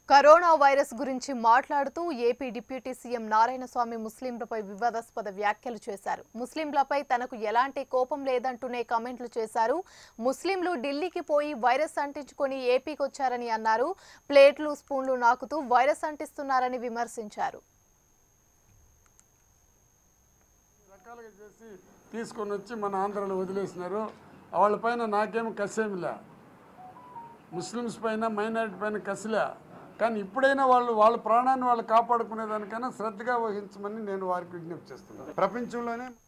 corona virus గురించి మాట్లాడుతూ AP deputy CM Narayanaswamy ముస్లింలపై వివాదాస్పద వ్యాఖ్యలు చేశారు ముస్లింలపై తనకు ఎలాంటి కోపం లేదంటూనే కామెంట్లు చేశారు ముస్లింలు ఢిల్లీకి పోయి వైరస్ అంటించుకొని ఏపీకి వచ్చారని అన్నారు ప్లేట్లు స్పూన్లు నాకుతూ వైరస్ అంటిస్తున్నారని విమర్శించారు రకాలుగా చేసి తీసుకొని వచ్చి మన ఆంధ్రాలో వదిలేసినారు వాళ్ళపైన నాకేం కసేమిలే ముస్లిమ్స్ పైన మైనారిటీ పైన కసిలే కానీ ఇప్పుడైనా వాళ్ళు వాళ్ళ ప్రాణాన్ని వాళ్ళు కాపాడుకునే దానికైనా శ్రద్ధగా వహించమని నేను వారికి విజ్ఞప్తి చేస్తున్నాను ప్రపంచంలోనే